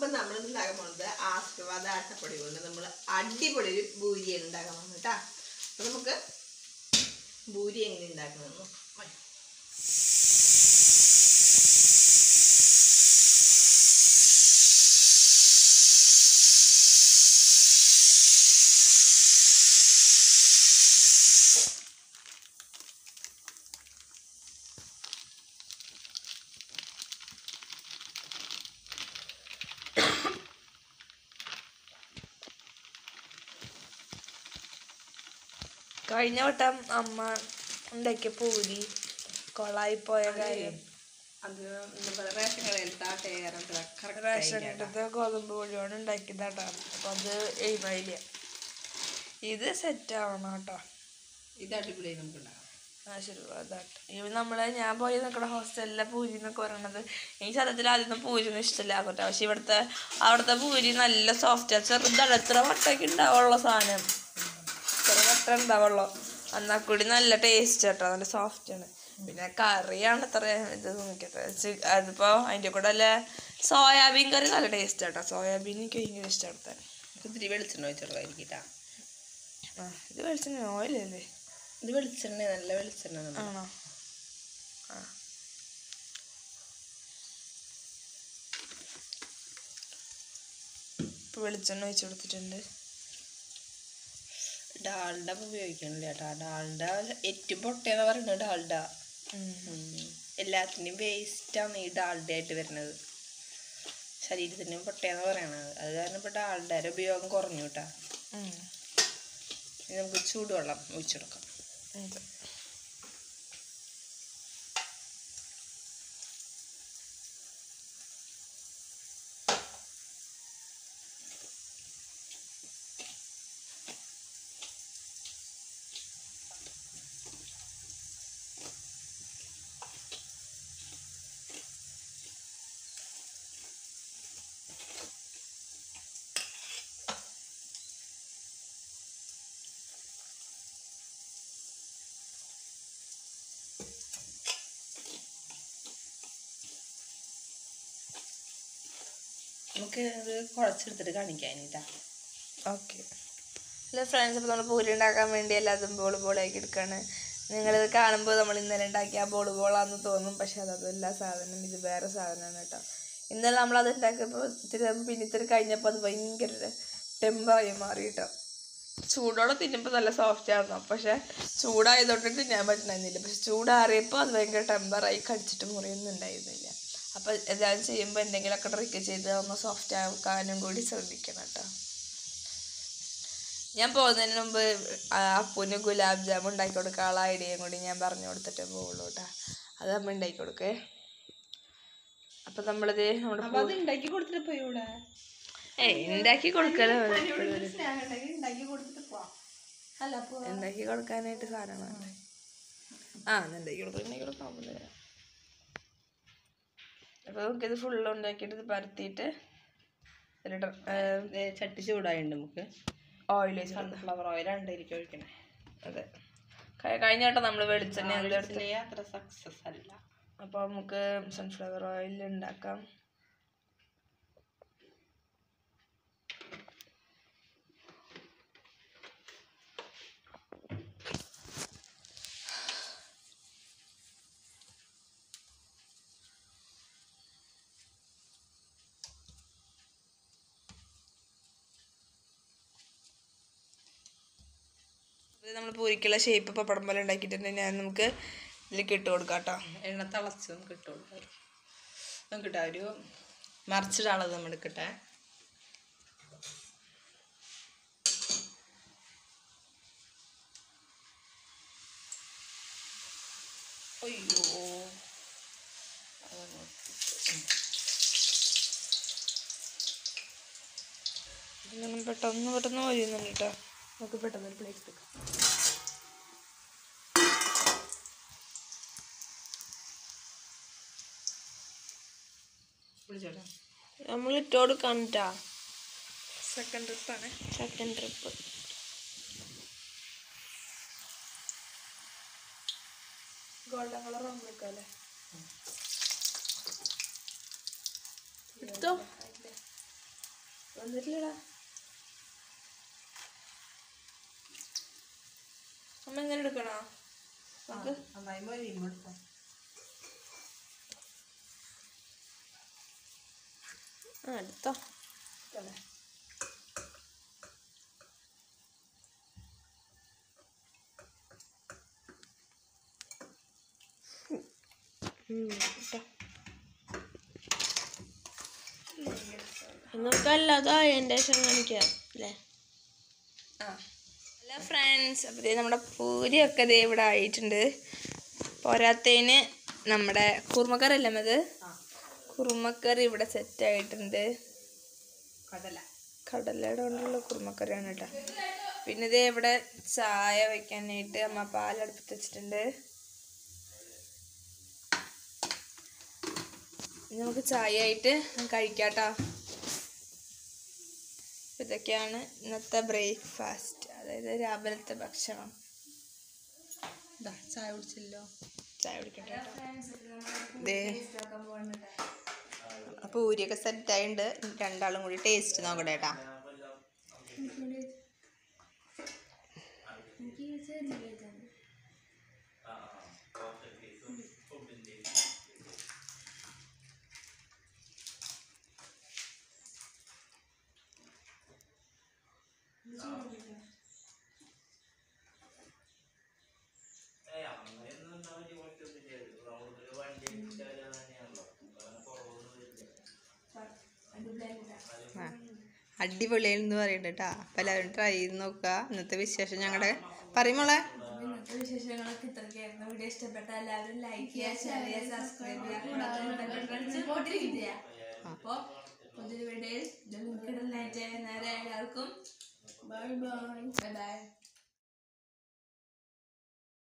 അപ്പൊ നമ്മൾ ഉണ്ടാക്കാൻ പോകുന്നത് ആസ്വാദ ആട്ടപ്പൊടി കൊണ്ട് നമ്മൾ അടിപൊളി ഒരു ഭൂരിയാണ് ഉണ്ടാക്കാൻ പോകുന്നത് കേട്ടാ അപ്പൊ നമുക്ക് ഭൂരി എങ്ങനെ ഉണ്ടാക്കണമെന്ന് പറയാം. കഴിഞ്ഞ വട്ടം അമ്മ ഉണ്ടാക്കിയ പൂരി കൊളായി പോയ കാര്യം അത് എന്താ പറയാ റേഷൻ കടയിലത്തെ ആ ടേറൊക്കെ റേഷൻ കറക്റ്റ് കിട്ടത്തെ ഗോതമ്പ് പൊടിയോട് ഉണ്ടാക്കിയതാട്ടാ അപ്പൊ അത് എഴുമായില്ല ഇത് സെറ്റ് ആവണം കേട്ടോ ഇത് അടിപൊളിയായി നമുക്ക് ഉണ്ടാക്കാം ആ ശരി അതാട്ടെ ഇവ നമ്മള് ഞാൻ പോയി നിൽക്കുന്ന ഹോസ്റ്റലിലെ പൂരി എന്നൊക്കെ പറയണത് എനിക്ക് സത്യത്തിൽ ആദ്യം പൂരി ഒന്നും ഇഷ്ടമില്ല ആകട്ടെ പക്ഷെ ഇവിടുത്തെ അവിടുത്തെ പൂരി നല്ല സോഫ്റ്റ് ചെറുതാണ് എത്ര വട്ടമൊക്കെ ഉണ്ടാവുള്ള സാധനം എത്ര വട്ടം ഉണ്ടാവുള്ളൂ എന്നാൽ കൂടി നല്ല ടേസ്റ്റ് കേട്ടോ നല്ല സോഫ്റ്റ് ആണ് പിന്നെ കറിയാണ് അത്ര ഇത് നോക്കിയത് ചി- അതിപ്പോ അതിൻ്റെ കൂടെ അല്ല സോയാബീൻ കറി നല്ല ടേസ്റ്റ് കേട്ടോ സോയാബീൻ എനിക്ക് ഭയങ്കര ഇഷ്ടമാണ് ഇത്തിരി വെളിച്ചെണ്ണ വെച്ചെടുക്കായിരിക്കട്ടാ ആ ഇത് വെളിച്ചെണ്ണ ഓയിലല്ലേ ഇത് വെളിച്ചെണ്ണ നല്ല വെളിച്ചെണ്ണ നമ്മൾ ആണോ ആ ഇപ്പൊ വെളിച്ചെണ്ണ ഒഴിച്ച് കൊടുത്തിട്ടുണ്ട് ഡാൽഡ ഇപ്പൊ ഉപയോഗിക്കണില്ല കേട്ടാ ഡാൽഡ ഏറ്റവും പൊട്ടയെന്ന് പറയുന്നത് ഡാൽഡ ഉം. എല്ലാത്തിൻ്റെയും വേസ്റ്റാണ് ഈ ഡാൽഡ ആയിട്ട് വരുന്നത് ശരീരത്തിൻ്റെയും പൊട്ടയെന്ന് പറയണത് അത് കാരണം ഇപ്പോൾ ഡാൽഡയുടെ ഉപയോഗം കുറഞ്ഞു കേട്ടാ ഉം. ഇനി നമുക്ക് ചൂടുവെള്ളം ഒഴിച്ചെടുക്കാം ഇത്. നമുക്ക് അത് കുഴച്ചെടുത്തിട്ട് കാണിക്കാനിട്ടാ ഓക്കെ അല്ല ഫ്രണ്ട്സ് ഇപ്പോൾ നമ്മൾ പൂരി ഉണ്ടാക്കാൻ വേണ്ടി എല്ലാതും ബോൾ ബോളാക്കി എടുക്കുകയാണ് നിങ്ങളിത് കാണുമ്പോൾ നമ്മൾ ഇന്നലെ ഉണ്ടാക്കിയ ആ ബോൾ ബോളാന്ന് തോന്നും പക്ഷെ അതല്ല സാധനം ഇത് വേറെ സാധനമാണ് കേട്ടോ ഇന്നലെ നമ്മളത് ഉണ്ടാക്കിയപ്പോൾ ഇത്തിരി പിന്നെ ഇത്തിരി കഴിഞ്ഞപ്പോൾ അത് ഭയങ്കര ടെമ്പറായി മാറി കേട്ടോ ചൂടോടെ തിന്നുമ്പോൾ നല്ല സോഫ്റ്റ് ആയിരുന്നു പക്ഷെ ചൂടായതുകൊണ്ട് തിന്നാൻ പറ്റണമെന്നില്ല പക്ഷെ ചൂടാറിയപ്പോൾ അത് ഭയങ്കര ടെമ്പറായി കടിച്ചിട്ട് മുറിയൊന്നുണ്ടായിരുന്നില്ല അപ്പോൾ എല്ലാവരും ചെയ്യുമ്പോൾ എന്തെങ്കിലുമൊക്കെ ട്രിക്ക് ചെയ്ത് ഒന്ന് സോഫ്റ്റ് ആക്കാനും കൂടി ശ്രദ്ധിക്കണം കേട്ടോ ഞാൻ പോകുന്നതിന് മുമ്പ് ആ അപ്പുന് ഗുലാബ് ജാമുൻ ഉണ്ടാക്കി കൊടുക്കാനുള്ള ഐഡിയയും കൂടി ഞാൻ പറഞ്ഞു കൊടുത്തിട്ടേ പോകുള്ളൂ കേട്ടോ അത് അമ്മ ഉണ്ടാക്കി കൊടുക്കേ അപ്പം നമ്മളിത് നമ്മുടെ അപ്പൊ അത് ഉണ്ടാക്കി കൊടുത്തിട്ട് പോയി ഇവിടെ ഏയ് ഉണ്ടാക്കി കൊടുക്കലോ ഉണ്ടാക്കി കൊടുത്തിട്ട് പോവാം അല്ല അപ്പൊ ഉണ്ടാക്കി കൊടുക്കാനായിട്ട് സാധനങ്ങളാണ് ആ എന്നാ ഉണ്ടാക്കി കൊടുക്കാം ഉണ്ടാക്കി കൊടുക്കാൻ പോകുന്നില്ല അപ്പോൾ നമുക്കിത് ഫുള്ള് ഉണ്ടാക്കിയിട്ട് ഇത് പരത്തിയിട്ട് ഇതിലിട്ട് ദേ ചട്ടി ചൂടായുണ്ട് നമുക്ക് ഓയിൽ വെച്ചിട്ട് സൺഫ്ലവർ ഓയിൽ രണ്ടായിരിക്കും ഒഴിക്കണേ അതെ കഴി- കഴിഞ്ഞ വട്ടം നമ്മൾ വെളിച്ചെണ്ണ എന്തെടുത്ത് വെളിച്ചെണ്ണ അത്ര സക്സസ് അല്ല അപ്പോൾ നമുക്ക് സൺഫ്ലവർ ഓയിൽ ഉണ്ടാക്കാം നമ്മൾ പൂരിക്കുള്ള ഷേപ്പ് പപ്പടം പോലെ ഉണ്ടാക്കിയിട്ടുണ്ട് ഞാൻ നമുക്ക് ഇതിലേക്ക് ഇട്ട് കൊടുക്കാം കേട്ടോ എണ്ണ തിളച്ച് നമുക്ക് ഇട്ട് കൊടുക്കാം നമുക്ക് ഇട്ടാ ഒരു മറിച്ചിടാളത് നമ്മൾ എടുക്കട്ടെ അയ്യോ നമ്മൾ പെട്ടെന്ന് പെട്ടെന്ന് വരുന്നുണ്ട് കേട്ടോ നമുക്ക് പെട്ടെന്ന് ഒരു പ്ലേറ്റ് എടുക്കാം വിളിച്ചോട്ടെ നമ്മൾ ഇട്ട് കൊടുക്കാം കേട്ടോ സെക്കൻഡ് ട്രിപ്പാണ് സെക്കൻഡ് ട്രിപ്പ് ഗോൾഡൻ കളർ ആകുമ്പോഴേക്കും അല്ലേ എടുത്തോ വന്നിട്ടില്ലടാ അമ്മ എങ്ങനെ എടുക്കണോ നമുക്ക് അമ്മായിമ്മ ഒരു വീം കൊടുത്തോ ആ എടുത്തോ നമുക്ക് അല്ലാതെ അതിൻ്റെ ശേഷം കാണിക്കാം അല്ലേ ആ ഹലോ ഫ്രണ്ട്സ് അപ്പോൾ ദേ നമ്മുടെ പൂരിയൊക്കെ ദേ ഇവിടെ ആയിട്ടുണ്ട് പോരാത്തതിന് നമ്മുടെ കുറുമക്കറി അല്ലേ അത് കുറുമക്കറി ഇവിടെ സെറ്റ് ആയിട്ടുണ്ട് കടല കടലയുടെ കൊണ്ടുള്ള കുറുമക്കറിയാണ് കേട്ടോ പിന്നെ ഇതേ ഇവിടെ ചായ വെക്കാനായിട്ട് അമ്മ പാലടുപ്പത്ത് വെച്ചിട്ടുണ്ട് ഇനി നമുക്ക് ചായ ആയിട്ട് കഴിക്കാട്ടോ ഇതൊക്കെയാണ് ഇന്നത്തെ ബ്രേക്ക്ഫാസ്റ്റ് അതായത് രാവിലത്തെ ഭക്ഷണം ഇതാ ചായ കുടിച്ചല്ലോ ചായ കുടിക്കട്ടെ ദേ അപ്പോൾ ഊരിയൊക്കെ സെറ്റ് ആയിട്ടുണ്ട് രണ്ടാളും കൂടി ടേസ്റ്റ് നോക്കട്ടെ കേട്ടാ ആ, അടിപൊളിയായിരുന്നു പറയുന്നുണ്ട് കേട്ടാ അപ്പം എല്ലാവരും ട്രൈ ചെയ്ത് നോക്കുക ഇന്നത്തെ വിശേഷം ഞങ്ങളുടെ പറയുമോളെ ഇന്നത്തെ വിശേഷങ്ങളൊക്കെ ഇത്രയൊക്കെയായിരുന്നു വീഡിയോ ഇഷ്ടപ്പെട്ട എല്ലാവരും ലൈക്ക് ചെയ്യുക ഷെയർ ചെയ്യുക സബ്സ്ക്രൈബ് ചെയ്യുക സപ്പോർട്ട് ചെയ്യുക അപ്പോൾ പുതിയൊരു വീഡിയോയിൽ നിങ്ങൾക്ക് ഇടലായിട്ട് നേരെ എല്ലാവർക്കും ബൈ ബൈ ബൈ ബൈ